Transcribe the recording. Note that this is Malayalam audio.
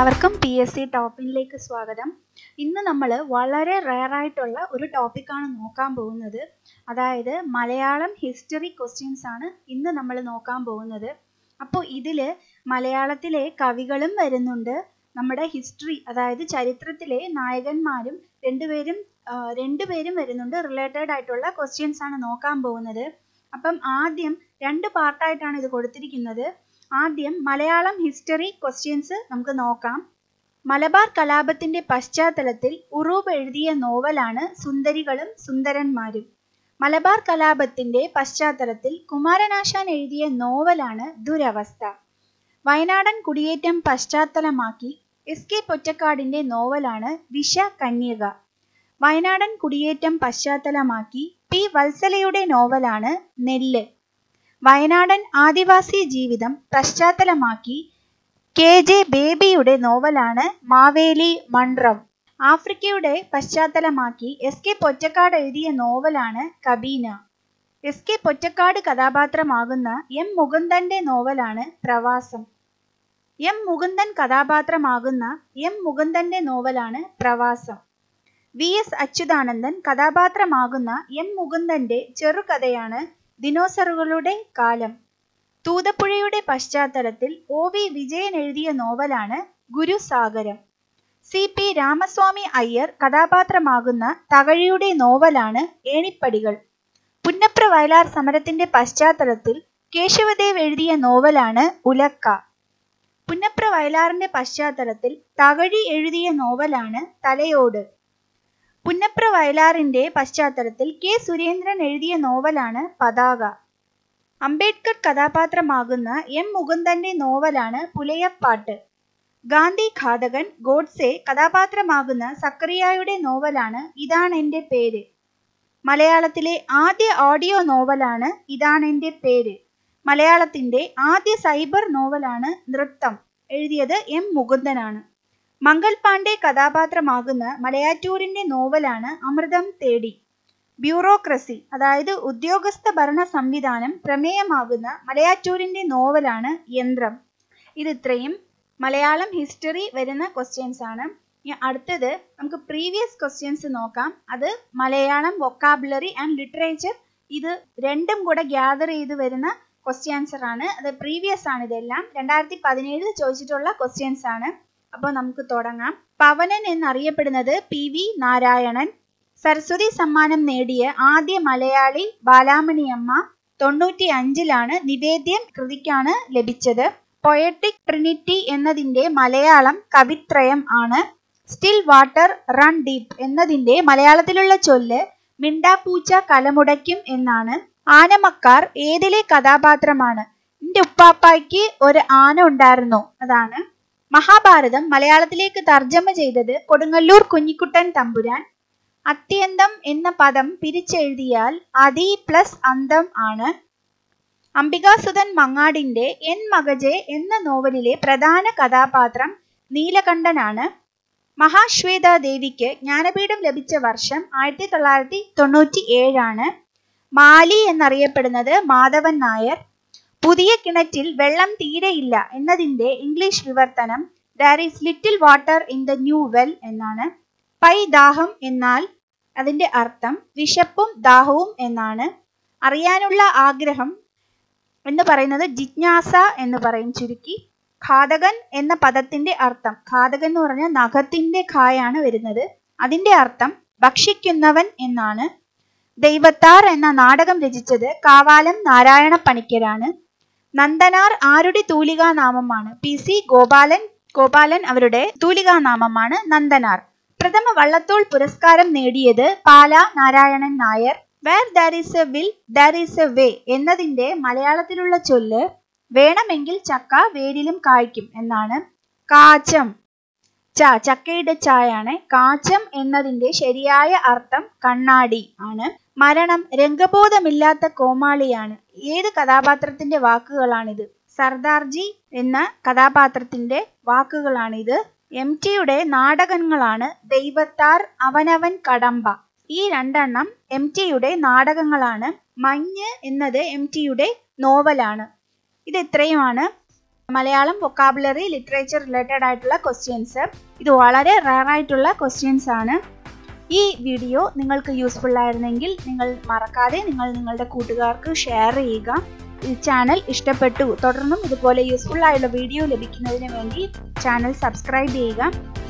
എല്ലാവർക്കും പി എസ് സി ടോപ്പിലേക്ക് സ്വാഗതം ഇന്ന് നമ്മൾ വളരെ റയർ ആയിട്ടുള്ള ഒരു ടോപ്പിക്കാണ് നോക്കാൻ പോകുന്നത് അതായത് മലയാളം ഹിസ്റ്ററി ക്വസ്റ്റ്യൻസ് ആണ് ഇന്ന് നമ്മൾ നോക്കാൻ പോകുന്നത് അപ്പോൾ ഇതിൽ മലയാളത്തിലെ കവികളും വരുന്നുണ്ട് നമ്മുടെ ഹിസ്റ്ററി അതായത് ചരിത്രത്തിലെ നായകന്മാരും രണ്ടുപേരും ആ, രണ്ടുപേരും വരുന്നുണ്ട് റിലേറ്റഡ് ആയിട്ടുള്ള ക്വസ്റ്റ്യൻസ് ആണ് നോക്കാൻ പോകുന്നത് അപ്പം ആദ്യം രണ്ട് പാർട്ടായിട്ടാണ് ഇത് കൊടുത്തിരിക്കുന്നത് ആദ്യം മലയാളം ഹിസ്റ്ററി ക്വസ്റ്റ്യൻസ് നമുക്ക് നോക്കാം മലബാർ കലാപത്തിന്റെ പശ്ചാത്തലത്തിൽ ഉറൂബ് എഴുതിയ നോവലാണ് സുന്ദരികളും സുന്ദരന്മാരും മലബാർ കലാപത്തിന്റെ പശ്ചാത്തലത്തിൽ കുമാരനാശാൻ എഴുതിയ നോവലാണ് ദുരവസ്ഥ വയനാടൻ കുടിയേറ്റം പശ്ചാത്തലമാക്കി എസ് കെ പൊറ്റക്കാടിന്റെ നോവലാണ് വിഷ കന്യക വയനാടൻ കുടിയേറ്റം പശ്ചാത്തലമാക്കി പി വത്സലയുടെ നോവലാണ് നെല്ല് വയനാടൻ ആദിവാസി ജീവിതം പശ്ചാത്തലമാക്കി കെ ജെ ബേബിയുടെ നോവലാണ് മാവേലി മൺറം ആഫ്രിക്കയുടെ പശ്ചാത്തലമാക്കി എസ് കെ പൊറ്റക്കാട് എഴുതിയ നോവലാണ് കബീന എസ് കെ പൊറ്റക്കാട് കഥാപാത്രമാകുന്ന എം മുകുന്ദന്റെ നോവലാണ് പ്രവാസം എം മുകുന്ദൻ കഥാപാത്രമാകുന്ന എം മുകുന്ദന്റെ നോവലാണ് പ്രവാസം വി എസ് അച്യുതാനന്ദൻ കഥാപാത്രമാകുന്ന എം മുകുന്ദന്റെ ചെറുകഥയാണ് ദിനോസറുകളുടെ കാലം തൂതപ്പുഴയുടെ പശ്ചാത്തലത്തിൽ ഒ വി വിജയൻ എഴുതിയ നോവലാണ് ഗുരുസാഗരം സി പി രാമസ്വാമി അയ്യർ കഥാപാത്രമാകുന്ന തകഴിയുടെ നോവലാണ് ഏണിപ്പടികൾ പുന്നപ്ര വയലാർ സമരത്തിന്റെ പശ്ചാത്തലത്തിൽ കേശവദേവ് എഴുതിയ നോവലാണ് ഉലക്ക പുന്നപ്ര വയലാറിന്റെ പശ്ചാത്തലത്തിൽ തകഴി എഴുതിയ നോവലാണ് തലയോട് പുന്നപ്ര വയലാറിന്റെ പശ്ചാത്തലത്തിൽ കെ സുരേന്ദ്രൻ എഴുതിയ നോവലാണ് പതാക അംബേദ്കർ കഥാപാത്രമാകുന്ന എം മുകുന്ദന്റെ നോവലാണ് പുലയപ്പാട്ട് ഗാന്ധി ഘാതകൻ ഗോഡ്സെ കഥാപാത്രമാകുന്ന സക്കറിയായുടെ നോവലാണ് ഇതാണെന്റെ പേര് മലയാളത്തിലെ ആദ്യ ഓഡിയോ നോവലാണ് ഇതാണെന്റെ പേര് മലയാളത്തിന്റെ ആദ്യ സൈബർ നോവലാണ് നൃത്തം എഴുതിയത് എം മുകുന്ദനാണ് മംഗൾ പാണ്ഡെ കഥാപാത്രമാകുന്ന മലയാറ്റൂരിന്റെ നോവലാണ് അമൃതം തേടി ബ്യൂറോക്രസി അതായത് ഉദ്യോഗസ്ഥ ഭരണ സംവിധാനം പ്രമേയമാകുന്ന മലയാറ്റൂരിന്റെ നോവലാണ് യന്ത്രം ഇത് ഇത്രയും മലയാളം ഹിസ്റ്ററി വരുന്ന ക്വസ്റ്റ്യൻസ് ആണ് ഇനി അടുത്തത് നമുക്ക് പ്രീവിയസ് ക്വസ്റ്റ്യൻസ് നോക്കാം അത് മലയാളം വൊക്കാബുലറി ആൻഡ് ലിറ്ററേച്ചർ ഇത് രണ്ടും കൂടെ ഗ്യാദർ ചെയ്ത് വരുന്ന ക്വസ്റ്റ്യൻ ആൻസർ ആണ് അത് പ്രീവിയസ് ആണ് ഇതെല്ലാം രണ്ടായിരത്തി പതിനേഴിൽ ചോദിച്ചിട്ടുള്ള ക്വസ്റ്റ്യൻസ് ആണ് അപ്പോൾ നമുക്ക് തുടങ്ങാം പവനൻ എന്നറിയപ്പെടുന്നത് പി വി നാരായണൻ സരസ്വതി സമ്മാനം നേടിയ ആദ്യ മലയാളി ബാലാമണിയമ്മ തൊണ്ണൂറ്റി അഞ്ചിലാണ് നിവേദ്യം കൃതിക്കാണ് ലഭിച്ചത് പൊയറ്റിക് ട്രിനിറ്റി എന്നതിന്റെ മലയാളം കവിത്രയം ആണ് സ്റ്റിൽ വാട്ടർ റൺ ഡീപ്പ് എന്നതിന്റെ മലയാളത്തിലുള്ള ചൊല്ല് മിണ്ടാപ്പൂച്ച കലമുടയ്ക്കും എന്നാണ് ആനമക്കാർ ഏതിലെ കഥാപാത്രമാണ് എന്റെ ഉപ്പാപ്പായ്ക്ക് ഒരു ആന ഉണ്ടായിരുന്നു അതാണ് മഹാഭാരതം മലയാളത്തിലേക്ക് തർജ്ജമ ചെയ്തത് കൊടുങ്ങല്ലൂർ കുഞ്ഞിക്കുട്ടൻ തമ്പുരാൻ അത്യന്തം എന്ന പദം പിരിച്ചെഴുതിയാൽ അതി പ്ലസ് അന്തം ആണ് അംബികാസുധൻ മങ്ങാടിന്റെ എൻ മകജെ എന്ന നോവലിലെ പ്രധാന കഥാപാത്രം നീലകണ്ഠനാണ് മഹാശ്വേത ദേവിക്ക് ജ്ഞാനപീഠം ലഭിച്ച വർഷം ആയിരത്തി തൊള്ളായിരത്തി തൊണ്ണൂറ്റി ഏഴാണ് മാലി എന്നറിയപ്പെടുന്നത് മാധവൻ നായർ പുതിയ കിണറ്റിൽ വെള്ളം തീരെയില്ല എന്നതിന്റെ ഇംഗ്ലീഷ് വിവർത്തനം there is little water in the new well എന്നാണ് പൈ ദാഹം എന്നാൽ അതിന്റെ അർത്ഥം വിശപ്പും ദാഹവും എന്നാണ് അറിയാനുള്ള ആഗ്രഹം എന്ന് പറയുന്നത് ജിജ്ഞാസ എന്ന് പറയും ചുരുക്കി ഘാതകൻ എന്ന പദത്തിന്റെ അർത്ഥം ഘാതകൻ എന്ന് പറഞ്ഞാൽ നഖത്തിന്റെ ഖായാണ് വരുന്നത് അതിന്റെ അർത്ഥം ഭക്ഷിക്കുന്നവൻ എന്നാണ് ദൈവത്താർ എന്ന നാടകം രചിച്ചത് കാവാലം നാരായണ പണിക്കരാണ് നന്ദനാർ ആരുടെ തൂലികാനാമമാണ് പി സി ഗോപാലൻ ഗോപാലൻ അവരുടെ തൂലികാനാമമാണ് നന്ദനാർ പ്രഥമ വള്ളത്തോൾ പുരസ്കാരം നേടിയത് Pala Narayanan Nair where there is a will there is a way എന്നതിന്റെ മലയാളത്തിലുള്ള ചൊല്ല് വേണമെങ്കിൽ ചക്ക വേരിലും കായ്ക്കും എന്നാണ് കാച്ചം ച ചക്കയുടെ ചായാണ് കാച്ചം എന്നതിന്റെ ശരിയായ അർത്ഥം കണ്ണാടി ആണ് മരണം രംഗബോധമില്ലാത്ത കോമാളിയാണ് ഏത് കഥാപാത്രത്തിന്റെ വാക്കുകളാണിത് സർദാർജി എന്ന കഥാപാത്രത്തിന്റെ വാക്കുകളാണിത് എം ടിയുടെ നാടകങ്ങളാണ് ദൈവത്താർ അവനവൻ കടമ്പ ഈ രണ്ടെണ്ണം എം ടിയുടെ നാടകങ്ങളാണ് മഞ്ഞ് എന്നത് എം ടിയുടെ നോവലാണ് ഇത് ഇത്രയുമാണ് മലയാളം വൊക്കാബുലറി ലിറ്ററേച്ചർ റിലേറ്റഡ് ആയിട്ടുള്ള ക്വസ്റ്റ്യൻസ് ഇത് വളരെ റയർ ആയിട്ടുള്ള ക്വസ്റ്റ്യൻസ് ആണ് ഈ വീഡിയോ നിങ്ങൾക്ക് യൂസ്ഫുൾ ആയിരുന്നെങ്കിൽ നിങ്ങൾ മറക്കാതെ നിങ്ങൾ നിങ്ങളുടെ കൂട്ടുകാർക്ക് ഷെയർ ചെയ്യുക ഈ ചാനൽ ഇഷ്ടപ്പെട്ടു തുടർന്നും ഇതുപോലെ യൂസ്ഫുൾ ആയുള്ള വീഡിയോ ലഭിക്കുന്നതിന് വേണ്ടി ചാനൽ സബ്സ്ക്രൈബ് ചെയ്യുക